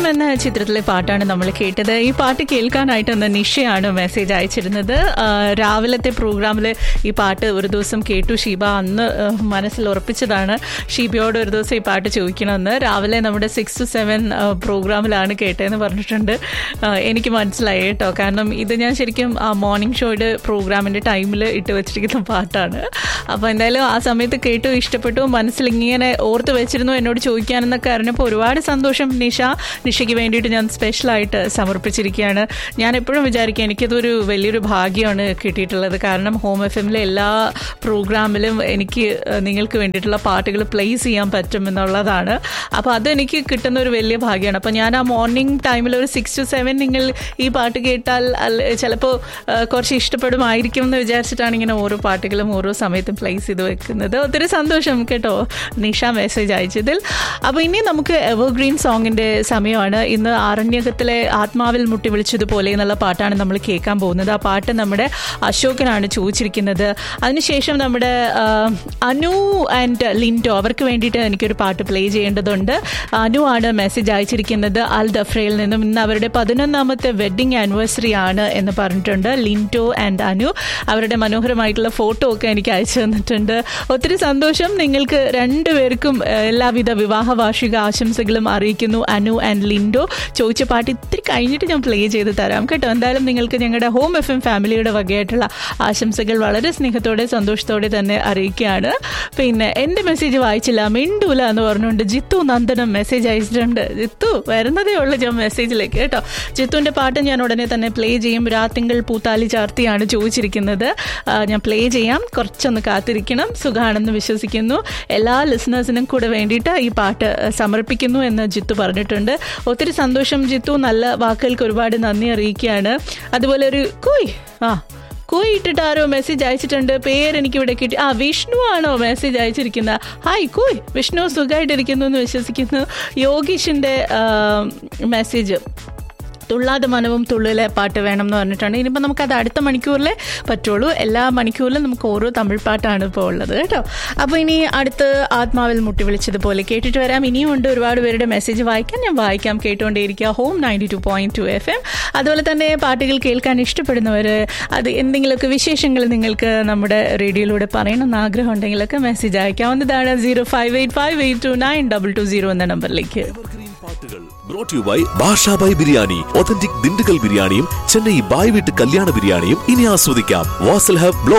എന്ന ചിത്രത്തിലെ പാട്ടാണ് നമ്മൾ കേട്ടത് ഈ പാട്ട് കേൾക്കാനായിട്ട് ഇന്ന് നിഷയാണ് മെസ്സേജ് അയച്ചിരുന്നത് ആ, രാവിലത്തെ പ്രോഗ്രാമിൽ ഈ പാട്ട് ഒരു ദിവസം കേട്ടു ഷീബ അന്ന് ആ, മനസ്സിൽ ഉറപ്പിച്ചതാണ് ഷീബയോട് ഒരു ദിവസം ഈ പാട്ട് ചോദിക്കണമെന്ന് രാവിലെ നമ്മുടെ സിക്സ് ടു സെവൻ പ്രോഗ്രാമിലാണ് കേട്ടതെന്ന് പറഞ്ഞിട്ടുണ്ട് ആ, എനിക്ക് മനസ്സിലായി കേട്ടോ കാരണം ഇത് ഞാൻ ശരിക്കും ആ മോർണിംഗ് ഷോയുടെ പ്രോഗ്രാമിൻ്റെ ടൈമിൽ ഇട്ട് വെച്ചിരിക്കുന്ന പാട്ടാണ് അപ്പോൾ എന്തായാലും ആ സമയത്ത് കേട്ടു ഇഷ്ടപ്പെട്ടു മനസ്സിൽ ഇങ്ങനെ ഓർത്ത് വെച്ചിരുന്നു എന്നോട് ചോദിക്കാനെന്നൊക്കെ അറിഞ്ഞപ്പോൾ ഒരുപാട് സന്തോഷം നിഷ നിഷയ്ക്ക് വേണ്ടിയിട്ട് ഞാൻ സ്പെഷ്യലായിട്ട് സമർപ്പിച്ചിരിക്കുകയാണ് ഞാൻ എപ്പോഴും വിചാരിക്കുക എനിക്കതൊരു വലിയൊരു ഭാഗ്യമാണ് കിട്ടിയിട്ടുള്ളത് കാരണം ഹോം എഫ് എമ്മിലെ എല്ലാ പ്രോഗ്രാമിലും എനിക്ക് ഏഹ്, നിങ്ങൾക്ക് വേണ്ടിയിട്ടുള്ള പാട്ടുകൾ പ്ലേസ് ചെയ്യാൻ പറ്റും എന്നുള്ളതാണ് അപ്പോൾ അതെനിക്ക് കിട്ടുന്ന ഒരു വലിയ ഭാഗ്യമാണ് അപ്പോൾ ഞാൻ ആ മോർണിംഗ് ടൈമിൽ ഒരു സിക്സ് ടു സെവൻ നിങ്ങൾ ഈ പാട്ട് കേട്ടാൽ അല്ല- ചിലപ്പോൾ ഏഹ്, കുറച്ച് ഇഷ്ടപ്പെടുമായിരിക്കും എന്ന് വിചാരിച്ചിട്ടാണ് ഇങ്ങനെ ഓരോ പാട്ടുകളും ഓരോ സമയത്തും പ്ലേസ് ചെയ്ത് വെക്കുന്നത് ഒത്തിരി സന്തോഷം കേട്ടോ നിഷ മെസ്സേജ് അയച്ചതിൽ അപ്പോൾ ഇനി നമുക്ക് എവർഗ്രീൻ സോങ്ങിൻ്റെ സമയമാണ് ഇന്ന് ആരണ്യകത്തിലെ ആത്മാവിൽ മുട്ടി വിളിച്ചതുപോലെ എന്നുള്ള പാട്ടാണ് നമ്മൾ കേൾക്കാൻ പോകുന്നത് ആ പാട്ട് നമ്മുടെ അശോകനാണ് ചോദിച്ചിരിക്കുന്നത് അതിനുശേഷം നമ്മുടെ ആ, അനു ആൻഡ് ലിൻഡോ അവർക്ക് വേണ്ടിയിട്ട് എനിക്കൊരു പാട്ട് പ്ലേ ചെയ്യേണ്ടതുണ്ട് അനു ആണ് മെസ്സേജ് അയച്ചിരിക്കുന്നത് അൽ ദഫ്രയിൽ നിന്നും ഇന്ന് അവരുടെ പതിനൊന്നാമത്തെ വെഡ്ഡിങ് ആനിവേഴ്സറി ആണ് എന്ന് പറഞ്ഞിട്ടുണ്ട് ലിൻഡോ ആൻഡ് അനു അവരുടെ മനോഹരമായിട്ടുള്ള ഫോട്ടോ ഒക്കെ എനിക്ക് അയച്ചു തന്നിട്ടുണ്ട് ഒത്തിരി സന്തോഷം നിങ്ങൾക്ക് രണ്ടുപേർക്കും ഏഹ്, എല്ലാവിധ വിവാഹ വാർഷിക ആശംസകളും അറിയിക്കുന്നു അനു ആൻഡ് ലിൻഡോ ചോദിച്ച പാട്ട് ഇത്തിരി കഴിഞ്ഞിട്ട് ഞാൻ പ്ലേ ചെയ്ത് തരാം കേട്ടോ എന്തായാലും നിങ്ങൾക്ക് ഞങ്ങളുടെ ഹോം എഫ് എം ഫാമിലിയുടെ വകയായിട്ടുള്ള ആശംസകൾ വളരെ സ്നേഹത്തോടെ സന്തോഷത്തോടെ തന്നെ അറിയിക്കുകയാണ് പിന്നെ എൻ്റെ മെസ്സേജ് വായിച്ചില്ല മിണ്ടൂല എന്ന് പറഞ്ഞുകൊണ്ട് ജിത്തു നന്ദനം മെസ്സേജ് അയച്ചിട്ടുണ്ട് ജിത്തു വരുന്നതേ ഉള്ളൂ ഞാൻ മെസ്സേജിലേക്ക് കേട്ടോ ജിത്തുവിൻ്റെ പാട്ട് ഞാൻ ഉടനെ തന്നെ പ്ലേ ചെയ്യും രാത്തിങ്കൾ പൂത്താലി ചാർത്തിയാണ് ചോദിച്ചിരിക്കുന്നത് ആ, ഞാൻ പ്ലേ ചെയ്യാം കുറച്ചൊന്ന് കാത്തിരിക്കണം സുഖാണെന്ന് വിശ്വസിക്കുന്നു എല്ലാ ലിസണേഴ്സിനും കൂടെ വേണ്ടിയിട്ട് ഈ പാട്ട് സമർപ്പിക്കുന്നു എന്ന് ജിത്തു പറഞ്ഞിട്ടുണ്ട് ഒത്തിരി സന്തോഷം ജിത്തു നല്ല വാക്കുകൾക്ക് ഒരുപാട് നന്ദി അറിയിക്കുകയാണ് അതുപോലെ ഒരു കുയ് ആ കുയ് ഇട്ടിട്ട് ആരോ മെസ്സേജ് അയച്ചിട്ടുണ്ട് പേര് എനിക്ക് ഇവിടെ കിട്ടി ആ വിഷ്ണു ആണോ മെസ്സേജ് അയച്ചിരിക്കുന്നത് ഹായ് കുയ് വിഷ്ണു സുഖമായിട്ടിരിക്കുന്നു എന്ന് വിശ്വസിക്കുന്നു യോഗീഷിൻ്റെ മെസ്സേജ് തുള്ളാതെ മനവും തുള്ളിലെ പാട്ട് വേണം എന്ന് പറഞ്ഞിട്ടാണ് ഇനിയിപ്പോൾ നമുക്ക് അത് അടുത്ത മണിക്കൂറിലേ പറ്റുള്ളൂ എല്ലാ മണിക്കൂറിലും നമുക്ക് ഓരോ തമിഴ് പാട്ടാണ് ഇപ്പോൾ ഉള്ളത് കേട്ടോ അപ്പോൾ ഇനി അടുത്ത് ആത്മാവിൽ മുട്ടി വിളിച്ചതുപോലെ കേട്ടിട്ട് വരാം ഇനിയും ഉണ്ട് ഒരുപാട് പേരുടെ മെസ്സേജ് വായിക്കാൻ ഞാൻ വായിക്കാം കേട്ടുകൊണ്ടേയിരിക്കുക home ninety two point two F M അതുപോലെ തന്നെ പാട്ടുകൾ കേൾക്കാൻ ഇഷ്ടപ്പെടുന്നവർ അത് എന്തെങ്കിലുമൊക്കെ വിശേഷങ്ങൾ നിങ്ങൾക്ക് നമ്മുടെ റേഡിയോയിലൂടെ പറയണമെന്ന് ആഗ്രഹം ഉണ്ടെങ്കിലൊക്കെ മെസ്സേജ് അയക്കാവുന്നതാണ് zero five eight five eight two nine double two zero എന്ന നമ്പറിലേക്ക് എവർഗ്രീൻ പാട്ടുകൾ brought you by Bashabhai biryani authentic Dindigul ബിരിയാണിയും ചെന്നൈ ബായ് വീട്ട് കല്യാണ ബിരിയാണിയും ഇനി ആസ്വദിക്കാം വാസൽ ഹബ് ബ്ലോക്ക്